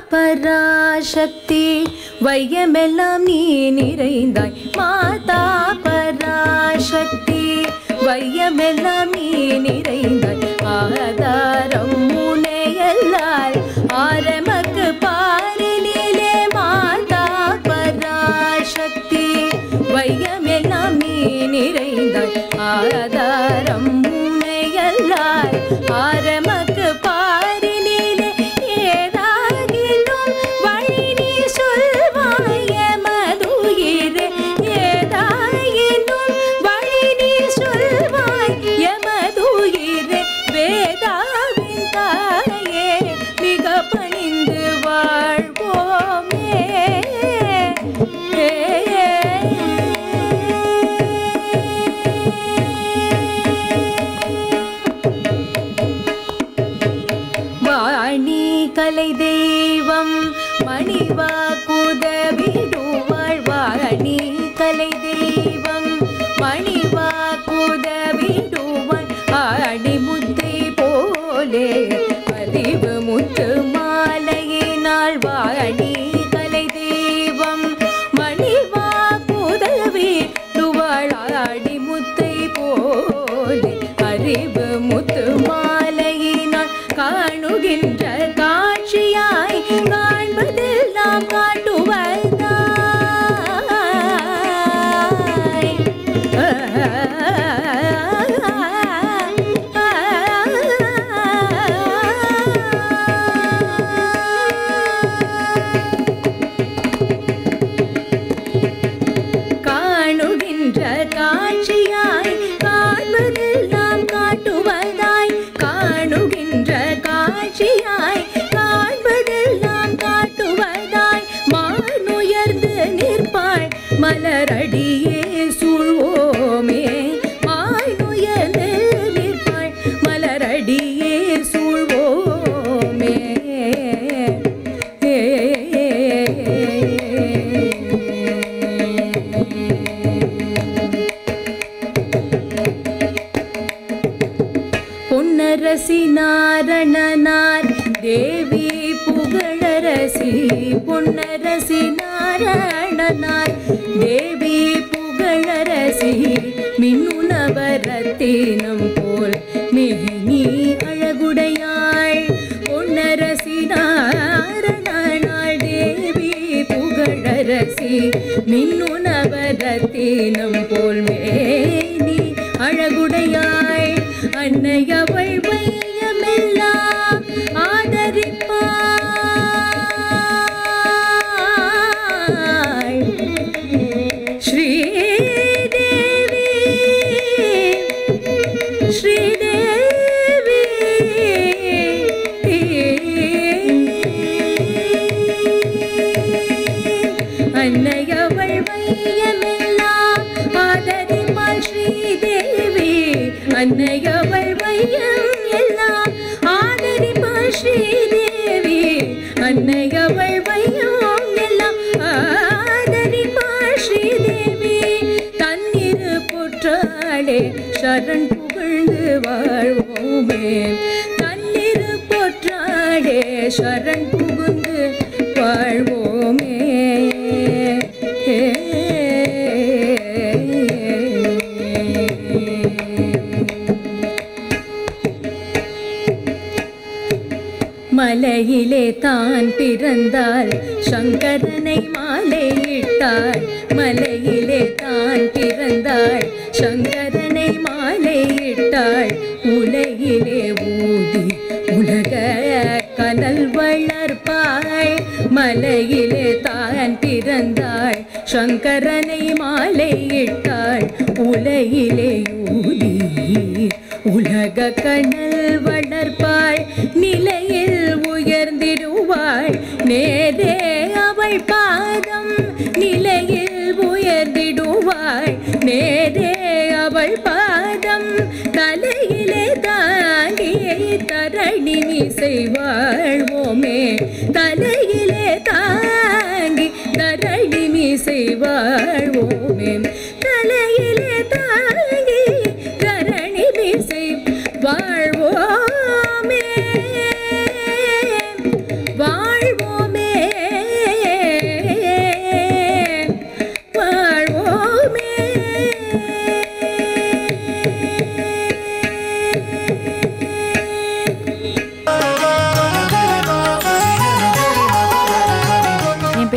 பராசக்தி வையமெல்லாம் நீ நிறைந்தாய் மாதா பராசக்தி வையமெல்லாம் நீ நிறைந்தாய் ஆதாரம் முனையல்லால் ஆரமக்கு பாரினிலே மாதா பராசக்தி வையமெல்லாம் நீ நிறைந்தாய் ஆதாரம் முனையல்லால் ஆரமக்கு பாரினிலே ஏதாகிலும் வழி நீ சொல்வாய மதுயிரே ஏதாயினும் வழி நீ சொல்வாய் எமதுயிரே வேதாவின் தாயே மிக பணிந்து வாழ்வோமே வாணி கலை தெய்வம் மணிவா குதவிடுவாள் வாணி கலை தெய்வம் மணிவா குதவிடுவாள் ஆடி முத்தை போலே அறிவு முத்து மாலையினாள் வாணி கலை தெய்வம் மணிவா குதவிடுவாள் ஆடி முத்தை போலே அறிவு முத்து மாலையினால் காணுகின்ற காட்சியாய் காண்பதெல்லாம் காட்டுவதாய் காணுகின்ற காட்சியாய் காண்பதெல்லாம் காட்டுவதாய் காணுகின்ற காட்சியாய் காண்பதெல்லாம் காட்டுவதாய் மானுயர்ந்து நிற்பாள் மலரடியே சூழ்வோமே மானுயர்ந்து நிற்பாள் மலரடியே சூழ்வோமே பொன்னரசி நாரணனார் தேவி புகழரசி பொன்னரசி நாரணனார் தேவி புகழரசி மின்னுணவரத்தினம் போல் மேனி அழகுடையாள் பொன்னரசி நாரணனாள் தேவி புகழரசி மின்னுணவரத்தினம் போல் மேனி அழகுடையாள் அன்னையவள் வையமெல்லாம் ஆதரிப்பாள் ஸ்ரீதேவி ஸ்ரீதேவி அன்னையவள் வையமெல்லாம் ஆதரிப்பாள் ஸ்ரீதேவி அன்னையவள் வையம் எல்லாம் ஆதரிப்பாள் ஸ்ரீதேவி அன்னையவள் வையம் எல்லாம் ஆதரிப்பாள் ஸ்ரீதேவி தன்னிரு பொற்றாளே சரண் புகழ்ந்து வாழ்வோமே தன்னிரு பொற்றாளே சரண் புகுந்து வாழ்வோமே மலையிலே தான் பிறந்தாள் சங்கரனை மாலையிட்டாள் மலையிலே தான் பிறந்தாள் சங்கரனை மாலையிட்டாள் உலகிலே ஊதி உலக கனல் வளர்ப்பாள் மலையிலே தான் பிறந்தாள் சங்கரனை மாலையிட்டாள் உலகிலே ஊதி உலக கனல் வளர்ப்பாள் நிலையில் உயர்ந்திடுவாள் நேரே அவள் பாதம் நிலையில் உயர்ந்திடுவாள் நேரே அவள் பாதம் தலையிலே தாங்கி தரணி மீசை வாழ்வோமே தலையிலே தாங்கி தரணி மீசை வாழ்வோமே தலையிலே தாங்கி தரணி மீசை வாழ்வோமே வாழ்வோமே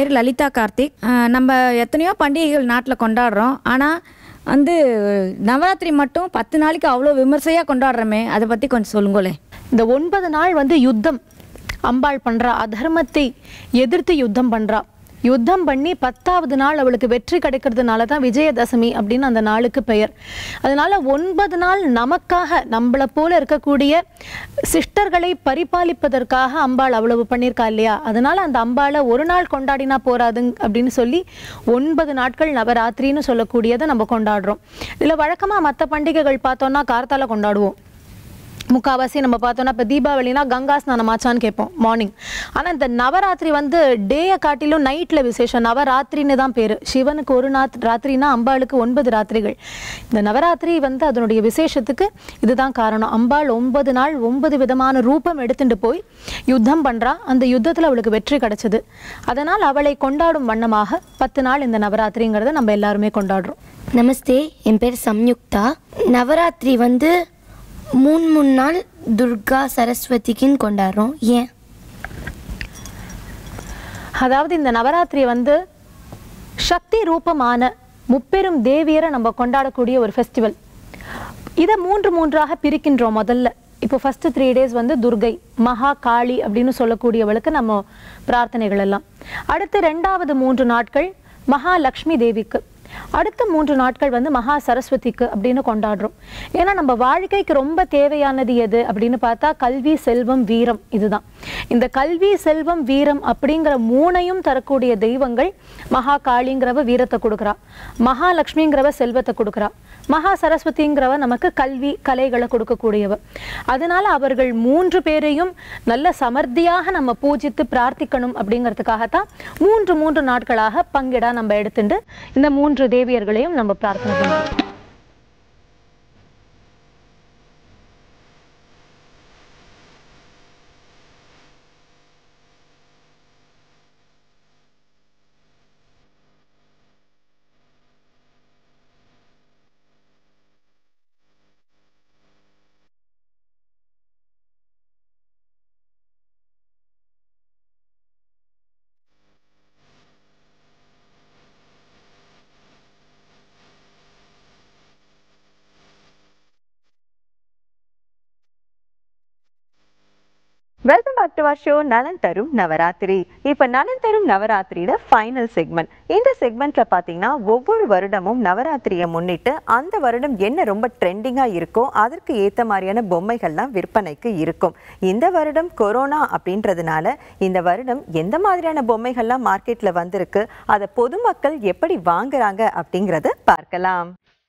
பேர் லலிதா கார்த்திக் அஹ், நம்ம எத்தனையோ பண்டிகைகள் நாட்டில் கொண்டாடுறோம் ஆனால் வந்து நவராத்திரி மட்டும் பத்து நாளைக்கு அவ்வளோ விமர்சையாக கொண்டாடுறோமே அதை பற்றி கொஞ்சம் சொல்லுங்களேன் இந்த ஒன்பது நாள் வந்து யுத்தம் அம்பாள் பண்றா அதர்மத்தை எதிர்த்து யுத்தம் பண்றா யுத்தம் பண்ணி பத்தாவது நாள் அவளுக்கு வெற்றி கிடைக்கிறதுனால தான் விஜயதசமி அப்படின்னு அந்த நாளுக்கு பெயர் அதனால ஒன்பது நாள் நமக்காக நம்மளை போல இருக்கக்கூடிய சிஸ்டர்களை பரிபாலிப்பதற்காக அம்பாள் அவ்வளவு பண்ணியிருக்கா இல்லையா அதனால அந்த அம்பாளை ஒரு நாள் கொண்டாடினா போறாது அப்படின்னு சொல்லி ஒன்பது நாட்கள் நவராத்திரின்னு சொல்லக்கூடியதை நம்ம கொண்டாடுறோம் இதில் வழக்கமாக மற்ற பண்டிகைகள் பார்த்தோம்னா கார்த்தால கொண்டாடுவோம் முக்காவாசி நம்ம பார்த்தோம்னா இப்போ தீபாவளினா கங்கா ஸ்நானம் ஆச்சான்னு கேட்போம் மார்னிங் ஆனால் இந்த நவராத்திரி வந்து டேயை காட்டிலும் நைட்டில் விசேஷம் நவராத்திரின்னு தான் பேர் சிவனுக்கு ஒரு நாத் ராத்திரினா அம்பாளுக்கு ஒன்பது ராத்திரிகள் இந்த நவராத்திரி வந்து அதனுடைய விசேஷத்துக்கு இதுதான் காரணம் அம்பாள் ஒன்பது நாள் ஒன்பது விதமான ரூபம் எடுத்துட்டு போய் யுத்தம் பண்ணுறா அந்த யுத்தத்தில் அவளுக்கு வெற்றி கிடைச்சது அதனால் அவளை கொண்டாடும் வண்ணமாக பத்து நாள் இந்த நவராத்திரிங்கிறத நம்ம எல்லாருமே கொண்டாடுறோம் நமஸ்தே என் பேர் சம்யுக்தா நவராத்திரி வந்து மூணு மூணு நாள் துர்கா சரஸ்வதிக்குன்னு கொண்டாடுறோம் ஏன் அதாவது இந்த நவராத்திரி வந்து சக்தி ரூபமான முப்பெரும் தேவியரை நம்ம கொண்டாடக்கூடிய ஒரு ஃபெஸ்டிவல் இதை மூன்று மூன்றாக பிரிக்கின்றோம் முதல்ல இப்போ ஃபர்ஸ்ட் த்ரீ டேஸ் வந்து துர்கை மகா காளி அப்படின்னு சொல்லக்கூடியவளுக்கு நம்ம பிரார்த்தனைகள் எல்லாம் அடுத்து ரெண்டாவது மூன்று நாட்கள் மகாலட்சுமி தேவிக்கு அடுத்த மூன்று நாட்கள் வந்து மகா சரஸ்வதிக்கு அப்படின்னு கொண்டாடுறோம் ஏன்னா நம்ம வாழ்க்கைக்கு ரொம்ப தேவையானது எது அப்படின்னு பார்த்தா கல்வி செல்வம் வீரம் இதுதான் இந்த கல்வி செல்வம் வீரம் அப்படிங்கிற மூணையும் தரக்கூடிய தெய்வங்கள் மகா காளிங்கிறவ வீரத்தை கொடுக்குறா மகாலட்சுமிங்கிறவ செல்வத்தை கொடுக்குறா மகா சரஸ்வதிங்கிறவ நமக்கு கல்வி கலைகளை கொடுக்கக்கூடியவ அதனால அவர்கள் மூன்று பேரையும் நல்ல சமர்த்தியாக நம்ம பூஜித்து பிரார்த்திக்கணும் அப்படிங்கிறதுக்காகத்தான் மூன்று மூன்று நாட்களாக பங்கிடா நம்ம எடுத்துட்டு இந்த மூன்று தேவியர்களையும் நம்ம பிரார்த்தனை பண்ணுவோம் welcome back to our show நலன் தரும் நவராத்திரி இப்போ நலன் தரும் நவராத்திரியோட ஃபைனல் செக்மெண்ட் இந்த செக்மெண்ட்ல பார்த்தீங்கன்னா ஒவ்வொரு வருடமும் நவராத்திரியை முன்னிட்டு அந்த வருடம் என்ன ரொம்ப ட்ரெண்டிங்காக இருக்கோ அதற்கு ஏற்ற மாதிரியான பொம்மைகள்லாம் விற்பனைக்கு இருக்கும் இந்த வருடம் கொரோனா அப்படின்றதுனால இந்த வருடம் எந்த மாதிரியான பொம்மைகள்லாம் மார்க்கெட்டில் வந்திருக்கு அதை பொதுமக்கள் எப்படி வாங்குறாங்க அப்படிங்கிறத பார்க்கலாம்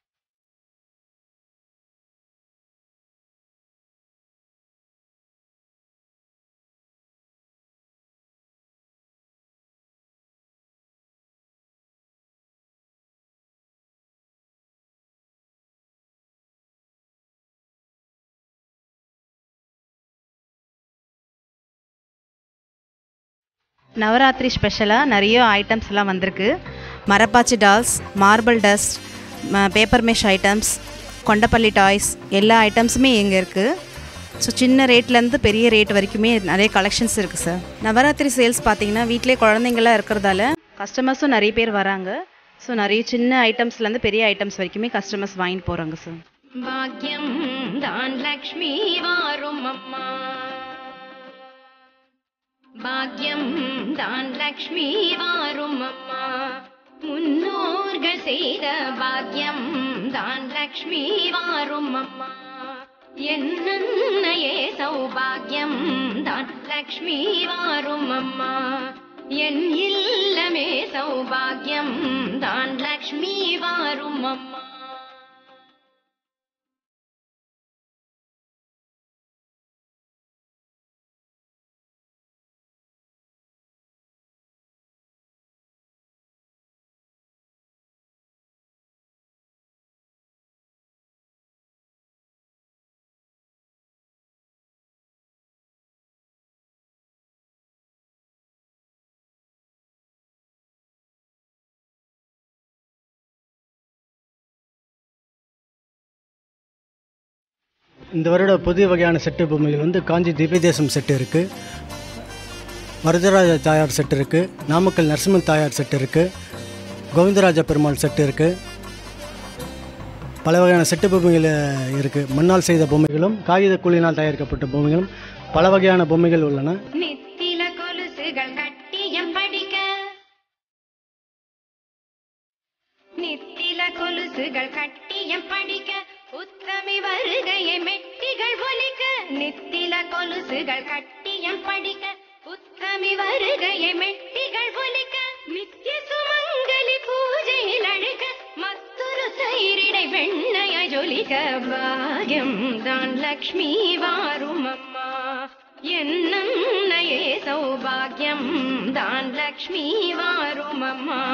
நவராத்திரி ஸ்பெஷலாக நிறைய ஐட்டம்ஸ் எல்லாம் வந்திருக்கு மரப்பாச்சி dolls marble dust paper mesh items Kondapalli toys எல்லா ஐட்டம்ஸுமே இங்கே இருக்குது ஸோ சின்ன ரேட்லேருந்து பெரிய ரேட் வரைக்குமே நிறைய கலெக்ஷன்ஸ் இருக்குது சார் நவராத்திரி சேல்ஸ் பார்த்தீங்கன்னா வீட்டிலே குழந்தைங்களாம் இருக்கிறதால கஸ்டமர்ஸும் நிறைய பேர் வராங்க ஸோ நிறைய சின்ன ஐட்டம்ஸ்லேருந்து பெரிய ஐட்டம்ஸ் வரைக்குமே கஸ்டமர்ஸ் வாங்கிட்டு போகிறாங்க சார் பாக்யம் தான் லக்ஷ்மி வாரும் அம்மா பாக்யம் தான் லக்ஷ்மி வாரும் அம்மா முன்னோர்கள் செய்த பாக்யம் தான் லக்ஷ்மி வாரும் அம்மா என்னையே சௌபாகியம் தான் லக்ஷ்மி வாரும் அம்மா என் இல்லமே சௌபாகியம் தான் லக்ஷ்மி வாரும் அம்மா இந்த வருட புதிய வகையான செட்டு பொம்மைகள் வந்து காஞ்சி திவ்ய தேசம் செட்டு இருக்குது வரதராஜ தாயார் செட் இருக்குது நாமக்கல் நரசிம்மன் தாயார் செட் இருக்குது கோவிந்தராஜ பெருமாள் செட்டு இருக்குது பல வகையான செட்டு பொம்மைகள் இருக்குது மண்ணால் செய்த பொம்மைகளும் காகித கூலினால் தயாரிக்கப்பட்ட பொம்மைகளும் பல வகையான பொம்மைகள் உள்ளன நித்தில கொலுசுகள் கட்டியம் படிக்க நித்தில கொலுசுகள் கட்டியம் படிக்க உத்தமி வருகையை மெட்டிகள் ஒலிக்க நித்தில கொலுசுகள் கட்டியம் படிக்க உத்தமி வருகையை மெட்டிகள் ஒலிக்க நித்திய சுமங்கலி பூஜையில் அழுக மத்தொரு சைரிடை வெண்ணைய ஜொலிக்க பாகியம் தான் லக்ஷ்மி வாரும் அம்மா என்னையே சௌபாகியம் தான் லக்ஷ்மி வாரும் அம்மா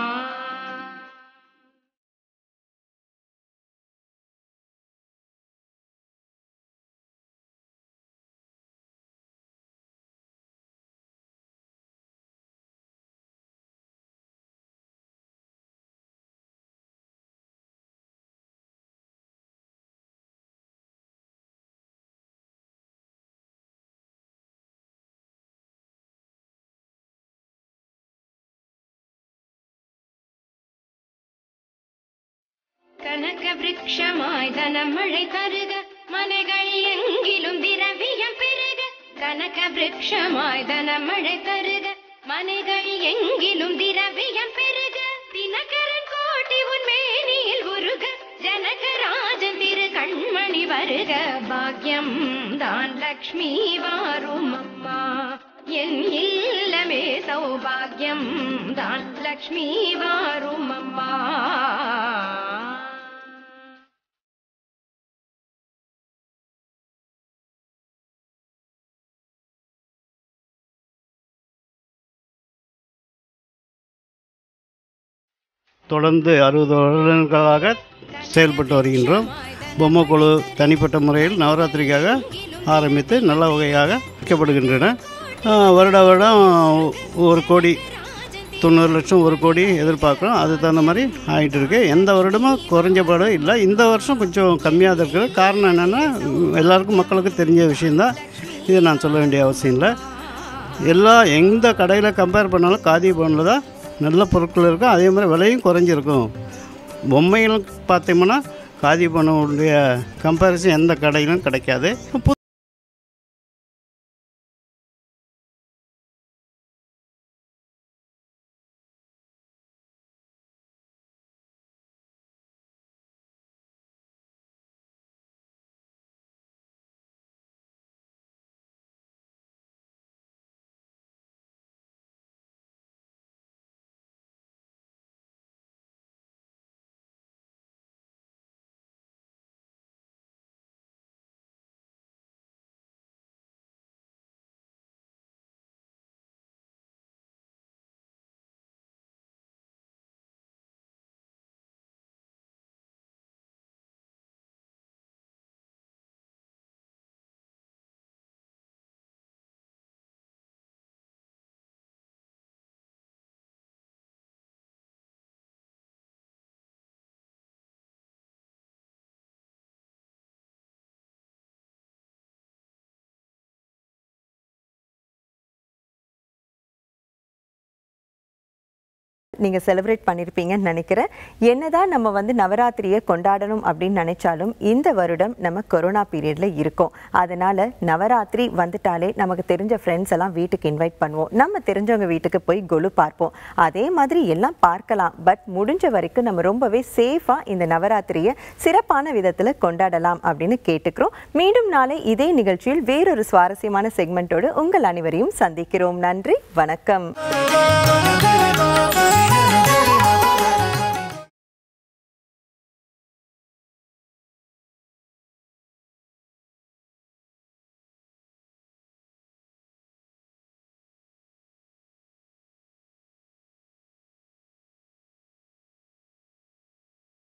கனக விருட்சமாய் தனமழை தருக மனைகள் எங்கிலும் திரவியம் பெருக கனக விருட்சமாய் தனமழை தருக மனைகள் எங்கிலும் திரவியம் பெருக தினகரன் கோட்டி உன் மேனியில் உருக ஜனகராஜன் திரு கண்மணி வருக பாக்யம் தான் லக்ஷ்மி வாரும் அம்மா என் இல்லமே சௌபாகியம் தான் லக்ஷ்மி வாரும் அம்மா தொடர்ந்து அறுபது வருடங்களாக செயல்பட்டு வருகின்றோம் பொம்மை குழு தனிப்பட்ட முறையில் நவராத்திரிக்காக ஆரம்பித்து நல்ல வகையாக வைக்கப்படுகின்றன ஆஹ் வருட வருடம் ஒரு கோடி தொண்ணூறு லட்சம் ஒரு கோடி எதிர்பார்க்குறோம் அதுக்கு தகுந்த மாதிரி ஆகிட்டு இருக்கு எந்த வருடமும் குறைஞ்சபாடு இல்லை இந்த வருஷம் கொஞ்சம் கம்மியாக தான் இருக்குது காரணம் என்னென்னா எல்லாருக்கும் மக்களுக்கு தெரிஞ்ச விஷயந்தான் இது நான் சொல்ல வேண்டிய அவசியம் இல்லை எல்லா எந்த கடையில் கம்பேர் பண்ணாலும் காதி பவனில் தான் நல்ல பொருட்கள் இருக்கும் அதே மாதிரி விலையும் குறைஞ்சிருக்கும் பொம்மைகள் பார்த்தோம்னா காதி பவனுடைய கம்பேரிசன் எந்த கடையிலும் கிடைக்காது பு- நீங்கள் செலிப்ரேட் பண்ணியிருப்பீங்கன்னு நினைக்கிறேன் என்னதான் நம்ம வந்து நவராத்திரியை கொண்டாடணும் அப்படின்னு நினைச்சாலும் இந்த வருடம் நம்ம கொரோனா பீரியடில் இருக்கோம் அதனால நவராத்திரி வந்துட்டாலே நமக்கு தெரிஞ்ச ஃப்ரெண்ட்ஸ் எல்லாம் வீட்டுக்கு இன்வைட் பண்ணுவோம் நம்ம தெரிஞ்சவங்க வீட்டுக்கு போய் கொலு பார்ப்போம் அதே மாதிரி எல்லாம் பார்க்கலாம் பட் முடிஞ்ச வரைக்கும் நம்ம ரொம்பவே சேஃபாக இந்த நவராத்திரியை சிறப்பான விதத்தில் கொண்டாடலாம் அப்படின்னு கேட்டுக்கிறோம் மீண்டும் நாளை இதே நிகழ்ச்சியில் வேறொரு சுவாரஸ்யமான செக்மெண்ட்டோடு உங்கள் அனைவரையும் சந்திக்கிறோம் நன்றி வணக்கம்